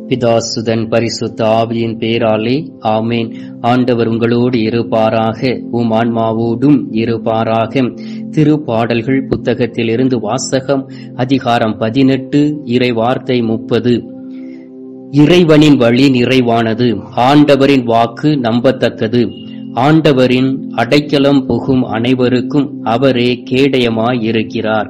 பிதாசுதன் பரிசுத்த ஆவியின் பேராலே ஆமேன் ஆண்டவர் உங்களோடு இருப்பாராக உம் ஆன்மாவோடும் இருப்பாராக திருப்பாடல்கள் புத்தகத்தில் இருந்து வாசகம் அதிகாரம் பதினெட்டு இறை வார்த்தை முப்பது இறைவனின் வழி நிறைவானது ஆண்டவரின் வாக்கு நம்பத்தக்கது ஆண்டவரின் அடைக்கலம் புகும் அனைவருக்கும் அவரே கேடயமாயிருக்கிறார்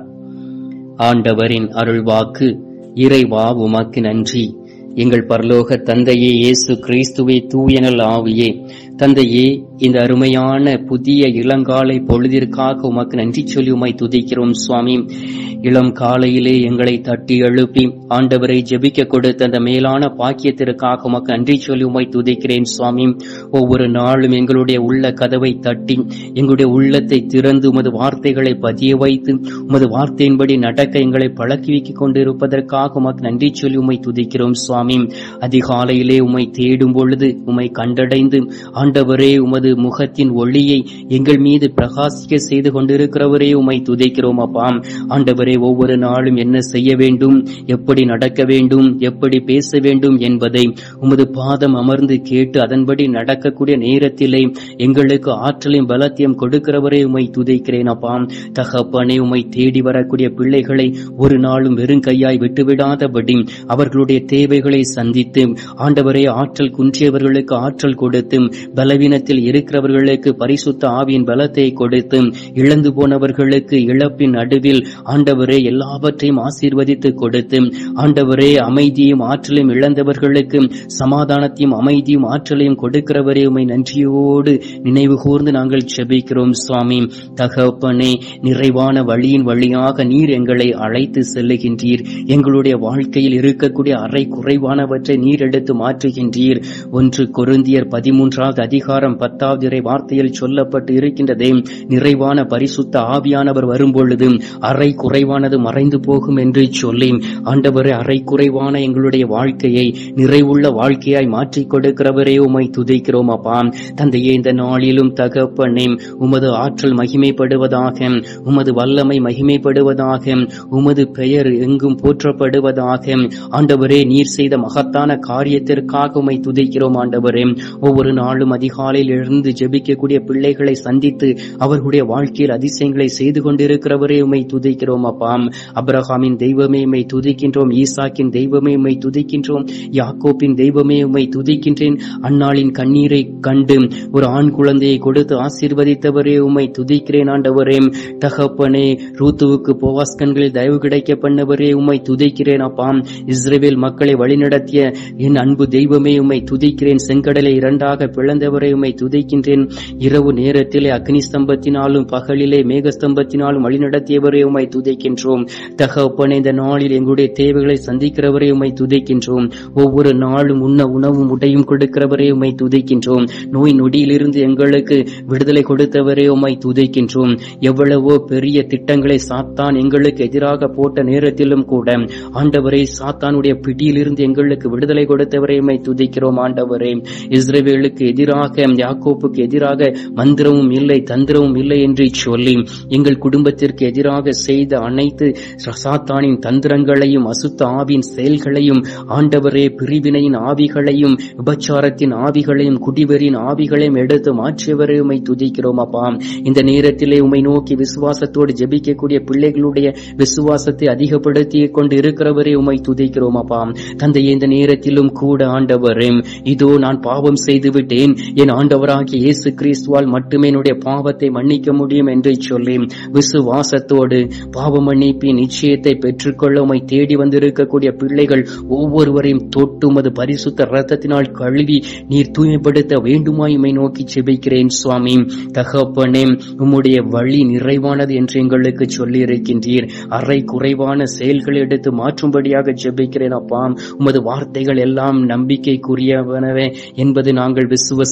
ஆண்டவரின் அருள்வாக்கு இறைவா உமக்கு நன்றி எங்கள் பரலோக தந்தையே இயேசு கிறிஸ்துவே தூயனல் ஆவியே தந்தையே இந்த அருமையான புதிய இளங்காலை பொழுதிற்காக உமக்கு நன்றி சொல்லி உமை துதிக்கிறோம் சுவாமி இளம் காலையிலே எங்களை தட்டி எழுப்பி ஆண்டவரை ஜெபிக்க கொடுத்த அந்த மேலான பாக்கியத்திற்காக உமக்கு நன்றி சொல்லி உமை துதிக்கிறேன் சுவாமி ஒவ்வொரு நாளும் எங்களுடைய உள்ள கதவை தட்டி எங்களுடைய உள்ளத்தை திறந்து உமது வார்த்தைகளை பதிய வைத்து உமது வார்த்தையின்படி நடக்க எங்களை பழக்கி கொண்டிருப்பதற்காக உமக்கு நன்றி சொல்லி உமை துதிக்கிறோம் சுவாமி அதிகாலையிலே உமை தேடும் பொழுது உமை கண்டடைந்து ஆண்டவரே உமது முகத்தின் ஒளியை எங்கள் மீது பிரகாசிக்க செய்து கொண்டிருக்கிறவரே உமை துதிக்கிறோம் அப்பா ஆண்டவரே ஒவ்வொரு நாளும் என்ன செய்ய வேண்டும் எப்படி நடக்க வேண்டும் எப்படி பேச வேண்டும் என்பதை உமது பாதம் அமர்ந்து கேட்டு அதன்படி நடக்கக்கூடிய நேரத்திலே எங்களுக்கு ஆற்றலையும் பலத்தையும் கொடுக்கிறவரே உமை துதிக்கிறேன் அப்பா தகப்பனே உமை தேடி வரக்கூடிய பிள்ளைகளை ஒரு நாளும் வெறும் கையாய் விட்டுவிடாதபடி அவர்களுடைய தேவைகளை சந்தித்து ஆண்டவரே ஆற்றல் குன்றியவர்களுக்கு ஆற்றல் கொடுத்து பலவீனத்தில் இருக்கிறவர்களுக்கு பரிசுத்த ஆவியின் பலத்தை கொடுத்து இழந்து போனவர்களுக்கு இழப்பின் நடுவில் ஆண்டவரே எல்லாவற்றையும் ஆசீர்வதித்து கொடுத்து ஆண்டவரே அமைதியும் ஆற்றலையும் இழந்தவர்களுக்கு சமாதானத்தையும் அமைதியும் ஆற்றலையும் கொடுக்கிறவரே உமை நன்றியோடு நினைவு கூர்ந்து நாங்கள் செபிக்கிறோம் சுவாமி தகப்பனே நிறைவான வழியின் வழியாக நீர் எங்களை அழைத்து செல்லுகின்றீர் எங்களுடைய வாழ்க்கையில் இருக்கக்கூடிய அறை குறைவானவற்றை நீர் எடுத்து மாற்றுகின்றீர் ஒன்று கொருந்தியர் பதிமூன்றாவது அதிகாரம் பத்தாவது இறை வார்த்தையில் சொல்லப்பட்டு இருக்கின்றதே நிறைவான பரிசுத்த ஆவியானவர் வரும்பொழுது அறை குறைவானது மறைந்து போகும் என்று சொல்லி ஆண்டவரே அறை குறைவான எங்களுடைய வாழ்க்கையை நிறைவுள்ள வாழ்க்கையாய் மாற்றிக் கொடுக்கிறவரே உமை துதிக்கிறோம் அப்பா தந்தையே இந்த நாளிலும் தகப்பனே உமது ஆற்றல் மகிமைப்படுவதாக உமது வல்லமை மகிமைப்படுவதாக உமது பெயர் எங்கும் போற்றப்படுவதாக ஆண்டவரே நீர் செய்த மகத்தான காரியத்திற்காக உமை துதிக்கிறோம் ஆண்டவரே ஒவ்வொரு நாளும் அதிகாலையில் எழுந்து ஜெபிக்கக்கூடிய பிள்ளைகளை சந்தித்து அவர்களுடைய வாழ்க்கையில் அதிசயங்களை செய்து கொண்டிருக்கிறவரே உமை துதிக்கிறோம் அப்பா அப்ரஹாமின் தெய்வமே உமை துதிக்கின்றோம் ஈசாக்கின் தெய்வமே உமை துதிக்கின்றோம் யாக்கோப்பின் தெய்வமே உமை துதிக்கின்றேன் அன்னாளின் கண்ணீரை கண்டு ஒரு ஆண் குழந்தையை கொடுத்து ஆசீர்வதித்தவரே உமை துதிக்கிறேன் ஆண்டவரே தகப்பனே ரூத்துவுக்கு போவாஸ்கன்களில் தயவு கிடைக்க பண்ணவரே உமை துதிக்கிறேன் அப்பா இஸ்ரேவேல் மக்களை வழிநடத்திய என் அன்பு தெய்வமே உமை துதிக்கிறேன் செங்கடலை இரண்டாக பிளந்தவரை உமை துதிக்கின்றேன் இரவு நேரத்திலே அக்னி ஸ்தம்பத்தினாலும் பகலிலே மேகஸ்தம்பத்தினாலும் வழிநடத்தியவரே உமை துதிக்கின்றோம் தகப்பனே இந்த நாளில் எங்களுடைய தேவைகளை சந்திக்கிறவரே உமை துதிக்கின்றோம் ஒவ்வொரு நாளும் உண்ண உணவும் உடையும் கொடுக்கிறவரே உமை துதிக்கின்றோம் நோய் நொடியிலிருந்து எங்களுக்கு விடுதலை கொடுத்தவரே உமை துதிக்கின்றோம் எவ்வளவோ பெரிய திட்டங்களை சாத்தான் எங்களுக்கு எதிராக போட்ட நேரத்திலும் கூட ஆண்டவரை சாத்தானுடைய பிடியிலிருந்து எங்களுக்கு விடுதலை கொடுத்தவரை உமை துதிக்கிறோம் ஆண்டவரே இஸ்ரேவேலுக்கு எதிராக யாக்கோப்புக்கு எதிராக மந்திரமும் இல்லை தந்திரமும் இல்லை என்று சொல்லி எங்கள் குடும்பத்திற்கு எதிராக செய்த அனைத்து சாத்தானின் தந்திரங்களையும் அசுத்த ஆவின் செயல்களையும் ஆண்டவரே பிரிவினையின் ஆவிகளையும் விபச்சாரத்தின் ஆவிகளையும் குடிவரின் ஆவிகளையும் எடுத்து மாற்றியவரே உமை துதிக்கிறோம் அப்பா இந்த நேரத்திலே உமை நோக்கி விசுவாசத்தோடு ஜெபிக்கக்கூடிய பிள்ளைகளுடைய விசுவாசத்தை அதிகப்படுத்தி கொண்டு இருக்கிறவரே உமை துதிக்கிறோம் அப்பா தந்தையே இந்த நேரத்திலும் கூட ஆண்டவரே இதோ நான் பாவம் செய்து விட்டேன் என் ஆண்டவராகிய இயேசு கிறிஸ்துவால் மட்டுமே என்னுடைய பாவத்தை மன்னிக்க முடியும் என்று சொல்லி விசுவாசத்தோடு பாவ மன்னிப்பின் நிச்சயத்தை பெற்றுக்கொள்ள உமை தேடி வந்திருக்கக்கூடிய பிள்ளைகள் ஒவ்வொருவரையும் தொட்டு உமது பரிசுத்த ரத்தத்தினால் கழுவி நீர் தூய்மைப்படுத்த வேண்டுமாய் உமை நோக்கி செபிக்கிறேன் சுவாமி தகப்பனே உம்முடைய வழி நிறைவானது என்று எங்களுக்கு சொல்லி இருக்கின்றீர் அறை குறைவான செயல்களை எடுத்து மாற்றும்படியாக ஜெபிக்கிறேன் அப்பா உமது வார்த்தைகள் எல்லாம் நம்பிக்கைக்குரியவனவே என்பது நாங்கள் விசுவசிக்கிறோம்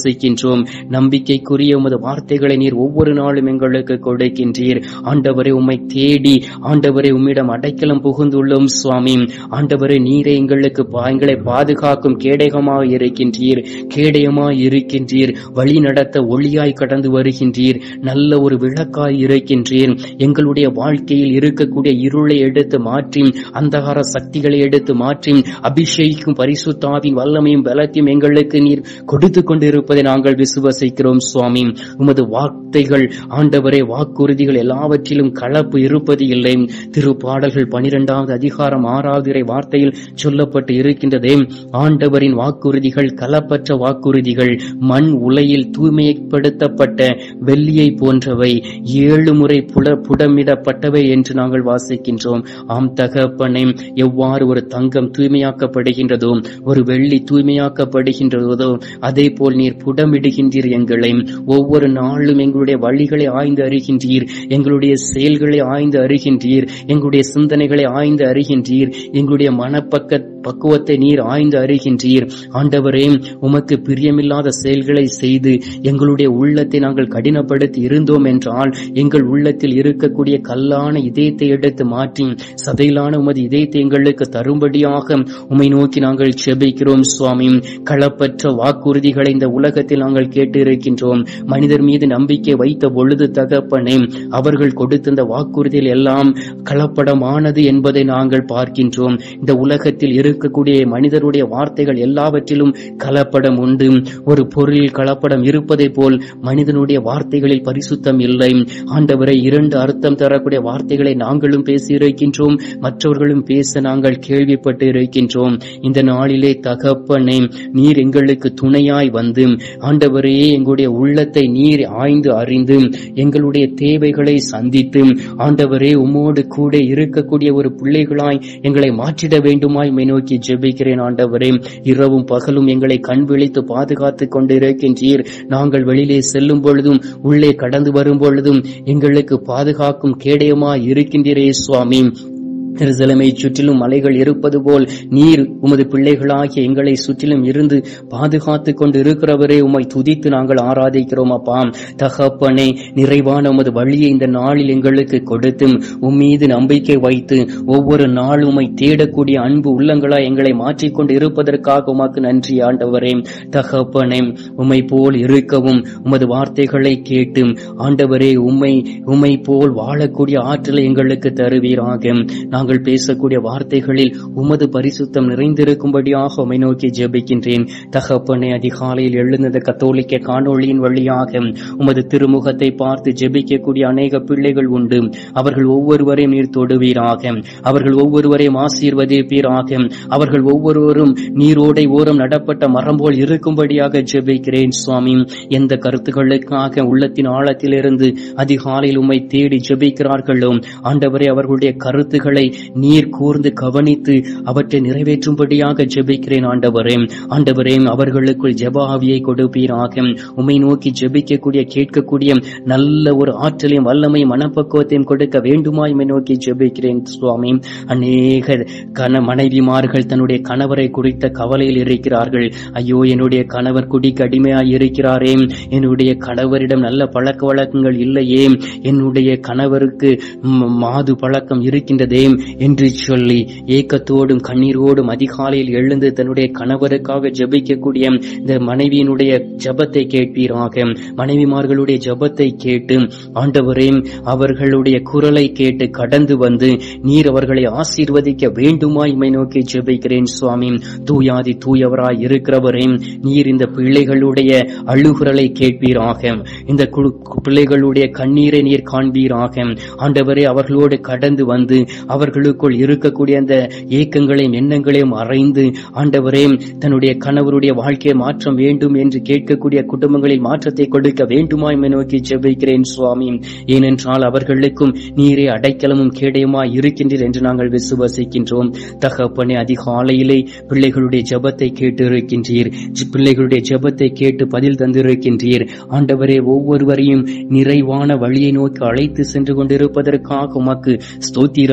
விசுவசிக்கின்றோம் நம்பிக்கைக்குரிய உமது வார்த்தைகளை நீர் ஒவ்வொரு நாளும் எங்களுக்கு கொடுக்கின்றீர் ஆண்டவரே உம்மை தேடி ஆண்டவரே உம்மிடம் அடைக்கலம் புகுந்துள்ளோம் சுவாமி ஆண்டவரே நீரே எங்களுக்கு பா- எங்களை பாதுகாக்கும் கேடயமாக இருக்கின்றீர் கேடயமாய் இருக்கின்றீர் வழி நடத்த ஒளியாய் கடந்து வருகின்றீர் நல்ல ஒரு விளக்காய் இருக்கின்றீர் எங்களுடைய வாழ்க்கையில் இருக்கக்கூடிய இருளை எடுத்து மாற்றி அந்தகார சக்திகளை எடுத்து மாற்றி அபிஷேகிக்கும் பரிசுத்தாவின் வல்லமையும் பலத்தையும் எங்களுக்கு நீர் கொடுத்து கொண்டிருப்பதை நாங்கள் விசுவசிக்கிறோம் சுவாமி உமது வார்த்தைகள் ஆண்டவரே வாக்குறுதிகள் எல்லாவற்றிலும் கலப்பு இருப்பது இல்லை திருப்பாடல்கள் பனிரெண்டாவது அதிகாரம் ஆறாவது இறை வார்த்தையில் சொல்லப்பட்டு இருக்கின்றதே ஆண்டவரின் வாக்குறுதிகள் கலப்பற்ற வாக்குறுதிகள் மண் உலையில் தூய்மைப்படுத்தப்பட்ட வெள்ளியை போன்றவை ஏழு முறை புட புடமிடப்பட்டவை என்று நாங்கள் வாசிக்கின்றோம் ஆம் தகப்பனே எவ்வாறு ஒரு தங்கம் தூய்மையாக்கப்படுகின்றதோ ஒரு வெள்ளி தூய்மையாக்கப்படுகின்றதோ அதே போல் நீர் புடமிடுகின்றீர் எங்களை ஒவ்வொரு நாளும் எங்களுடைய வழிகளை ஆய்ந்து அறிகின்றீர் எங்களுடைய செயல்களை ஆய்ந்து அறிகின்றீர் எங்களுடைய சிந்தனைகளை ஆய்ந்து அறிகின்றீர் எங்களுடைய மனப்பக்க பக்குவத்தை நீர் ஆய்ந்து அறிகின்றீர் ஆண்டவரே உமக்கு பிரியமில்லாத செயல்களை செய்து எங்களுடைய உள்ளத்தை நாங்கள் கடினப்படுத்தி இருந்தோம் என்றால் எங்கள் உள்ளத்தில் இருக்கக்கூடிய கல்லான இதயத்தை எடுத்து மாற்றி சதையிலான உமது இதயத்தை எங்களுக்கு தரும்படியாக உமை நோக்கி நாங்கள் செபிக்கிறோம் சுவாமி களப்பற்ற வாக்குறுதிகளை இந்த உலகத்தில் நாங்கள் கேட்டு இருக்கின்றோம் மனிதர் மீது நம்பிக்கை வைத்த பொழுது தகப்பனே அவர்கள் கொடுத்த இந்த வாக்குறுதிகள் எல்லாம் கலப்படமானது என்பதை நாங்கள் பார்க்கின்றோம் இந்த உலகத்தில் இருக்கக்கூடிய மனிதருடைய வார்த்தைகள் எல்லாவற்றிலும் கலப்படம் உண்டு ஒரு பொருளில் கலப்படம் இருப்பதை போல் மனிதனுடைய வார்த்தைகளில் பரிசுத்தம் இல்லை ஆண்டவரை இரண்டு அர்த்தம் தரக்கூடிய வார்த்தைகளை நாங்களும் பேசி இருக்கின்றோம் மற்றவர்களும் பேச நாங்கள் கேள்விப்பட்டு இருக்கின்றோம் இந்த நாளிலே தகப்பனே நீர் எங்களுக்கு துணையாய் வந்து ஆண்டவரே எங்களுடைய உள்ளத்தை நீர் ஆய்ந்து அறிந்து எங்களுடைய தேவைகளை சந்தித்து ஆண்டவரே உம்மோடு கூட இருக்கக்கூடிய ஒரு பிள்ளைகளாய் எங்களை மாற்றிட வேண்டுமாய் உம்மை நோக்கி ஜெபிக்கிறேன் ஆண்டவரே இரவும் பகலும் எங்களை கண் விழித்து பாதுகாத்துக் கொண்டிருக்கின்றீர் நாங்கள் வெளியிலே செல்லும் பொழுதும் உள்ளே கடந்து வரும் பொழுதும் எங்களுக்கு பாதுகாக்கும் கேடயமாய் இருக்கின்றீரே சுவாமி எருசலேமை சுற்றிலும் மலைகள் இருப்பது போல் நீர் உமது பிள்ளைகளாகிய எங்களை சுற்றிலும் இருந்து பாதுகாத்துக் கொண்டு இருக்கிறவரே உம்மை துதித்து நாங்கள் ஆராதிக்கிறோம் அப்பா தகப்பனே நிறைவான உமது வழியை இந்த நாளில் எங்களுக்கு கொடுத்து உம் மீது நம்பிக்கை வைத்து ஒவ்வொரு நாளும் உம்மை தேடக்கூடிய அன்பு உள்ளங்களாய் எங்களை மாற்றிக்கொண்டு இருப்பதற்காக உமக்கு நன்றி ஆண்டவரே தகப்பனே உம்மை போல் இருக்கவும் உமது வார்த்தைகளை கேட்டு ஆண்டவரே உம்மை உம்மை போல் வாழக்கூடிய ஆற்றலை எங்களுக்கு தருவீராக நாங்கள் பேசக்கூடிய வார்த்தைகளில் உமது பரிசுத்தம் நிறைந்திருக்கும்படியாக உம்மை நோக்கி ஜெபிக்கின்றேன் தகப்பனே அதிகாலையில் எழுந்த கத்தோலிக்க காணொளியின் வழியாக உமது திருமுகத்தை பார்த்து ஜெபிக்கக்கூடிய அநேக பிள்ளைகள் உண்டு அவர்கள் ஒவ்வொருவரையும் நீர் தொடுவீராக அவர்கள் ஒவ்வொருவரையும் ஆசீர்வதிப்பீராக அவர்கள் ஒவ்வொருவரும் நீரோடை ஓரம் நடப்பட்ட மரம் போல் இருக்கும்படியாக ஜெபிக்கிறேன் சுவாமி எந்த கருத்துக்களுக்காக உள்ளத்தின் ஆழத்திலிருந்து அதிகாலையில் உம்மை தேடி ஜெபிக்கிறார்களோ ஆண்டவரே அவர்களுடைய கருத்துக்களை நீர் கூர்ந்து கவனித்து அவற்றை நிறைவேற்றும்படியாக ஜெபிக்கிறேன் ஆண்டவரே ஆண்டவரே அவர்களுக்குள் ஜெப ஆவியை கொடுப்பீராக உம்மை நோக்கி ஜெபிக்கக்கூடிய கேட்கக்கூடிய நல்ல ஒரு ஆற்றலையும் வல்லமையும் மனப்பக்குவத்தையும் கொடுக்க வேண்டுமாய் உம்மை நோக்கி ஜெபிக்கிறேன் சுவாமி அநேக கண மனைவிமார்கள் தன்னுடைய கணவரை குறித்த கவலையில் இருக்கிறார்கள் ஐயோ என்னுடைய கணவர் குடிக்கு அடிமையாய் இருக்கிறாரே என்னுடைய கணவரிடம் நல்ல பழக்க வழக்கங்கள் இல்லையே என்னுடைய கணவருக்கு ம், மாது பழக்கம் இருக்கின்றதே என்று சொல்லி ஏக்கத்தோடும் கண்ணீரோடும் அதிகாலையில் எழுந்து தன்னுடைய கணவருக்காக ஜெபிக்கக்கூடிய இந்த மனைவியினுடைய ஜெபத்தை கேட்பீராக மனைவிமார்களுடைய ஜெபத்தை கேட்டு ஆண்டவரே அவர்களுடைய குரலை கேட்டு கடந்து வந்து நீர் அவர்களை ஆசீர்வதிக்க வேண்டுமாய் உம்மை நோக்கி ஜெபிக்கிறேன் சுவாமி தூயாதி தூயவராய் இருக்கிறவரே நீர் இந்த பிள்ளைகளுடைய அழுகுரலை கேட்பீராக இந்த கு- பிள்ளைகளுடைய கண்ணீரை நீர் காண்பீராக ஆண்டவரே அவர்களோடு கடந்து வந்து அவர்களுக்குள் இருக்கக்கூடிய அந்த ஏக்கங்களையும் எண்ணங்களையும் அறைந்து ஆண்டவரே தன்னுடைய கணவருடைய வாழ்க்கையை மாற்றம் வேண்டும் என்று கேட்கக்கூடிய குடும்பங்களில் மாற்றத்தை கொடுக்க வேண்டுமா எம்மை நோக்கி ஜெபிக்கிறேன் சுவாமி ஏனென்றால் அவர்களுக்கும் நீரே அடைக்கலமும் கேடயமாய் இருக்கின்றீர் என்று நாங்கள் விசுவசிக்கின்றோம் தகப்பனே அதிகாலையிலே பிள்ளைகளுடைய ஜெபத்தை கேட்டு இருக்கின்றீர் ஜி- பிள்ளைகளுடைய ஜெபத்தை கேட்டு பதில் தந்திருக்கின்றீர் ஆண்டவரே ஒவ்வொருவரையும் நிறைவான வழியை நோக்கி அழைத்து சென்று கொண்டிருப்பதற்காக உமக்கு ஸ்தோத்திரம் ஸ்தோத்திரம்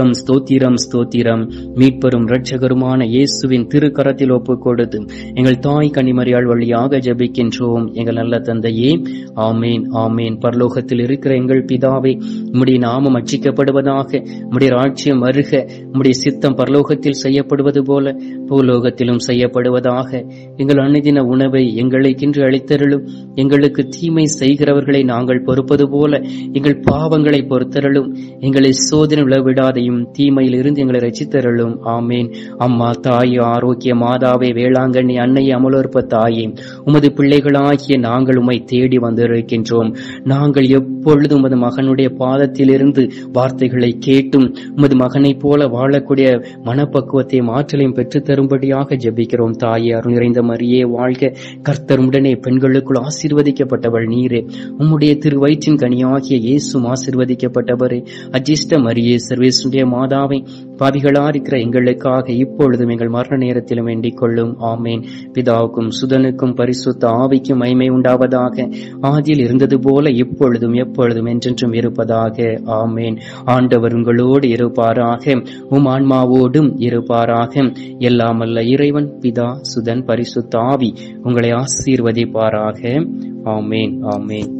ஸ்தோத்திரம் ஸ்தோத்திரம் மீட்பெரும் இரட்சகருமான இயேசுவின் திருக்கரத்தில் ஒப்புக் கொடுத்து எங்கள் தாய் கன்னிமரியாள் வழியாக ஜெபிக்கின்றோம் எங்கள் நல்ல தந்தையே ஆமேன் ஆமேன் பரலோகத்தில் இருக்கிற எங்கள் பிதாவே உம்முடைய நாமம் அச்சிக்கப்படுவதாக உம்முடைய ராட்சியம் வருக உம்முடைய சித்தம் பரலோகத்தில் செய்யப்படுவது போல பூலோகத்திலும் செய்யப்படுவதாக எங்கள் அன்னிதின உணவை எங்களுக்கென்று அளித்தருளும் எங்களுக்கு தீமை செய்கிறவர்களை நாங்கள் பொறுப்பது போல எங்கள் பாவங்களை பொறுத்தருளும் எங்களை சோதனை விழவிடாதையும் தீமையில் இருந்து எங்களை ரசித்தருளும் ஆமேன் அம்மா தாய் ஆரோக்கிய மாதாவே வேளாங்கண்ணி அன்னை அமலோற்ப தாயே உமது பிள்ளைகளாகிய நாங்கள் உம்மை தேடி வந்திருக்கின்றோம் நாங்கள் எப்பொழுதும் உமது மகனுடைய பாதத்திலிருந்து வார்த்தைகளை கேட்டும் உமது மகனைப் போல வாழக்கூடிய மனப்பக்குவத்தையும் ஆற்றலையும் பெற்றுத் தரும்படியாக ஜெபிக்கிறோம் தாயே அருள் நிறைந்த மரியே வாழ்க கர்த்தர் உடனே பெண்களுக்குள் ஆசீர்வதிக்கப்பட்டவள் நீரே உம்முடைய திரு வயிற்றின் கனியாகிய இயேசும் ஆசீர்வதிக்கப்பட்டவரே அஜிஷ்ட மரியே சர்வேசுடைய மாதாவை பாவிகளா இருக்கிற எங்களுக்காக இப்பொழுதும் எங்கள் மரண நேரத்திலும் வேண்டிக் கொள்ளும் ஆமேன் பிதாவுக்கும் சுதனுக்கும் பரிசுத்த ஆவிக்கும் மைமை உண்டாவதாக ஆதியில் இருந்தது போல இப்பொழுதும் எப்பொழுதும் என்றென்றும் இருப்பதாக ஆமேன் ஆண்டவர் உங்களோடு இருப்பாராக உம் ஆன்மாவோடும் இருப்பாராக எல்லாமல்ல இறைவன் பிதா சுதன் பரிசுத்த ஆவி உங்களை ஆசீர்வதிப்பாராக ஆமேன் ஆமேன்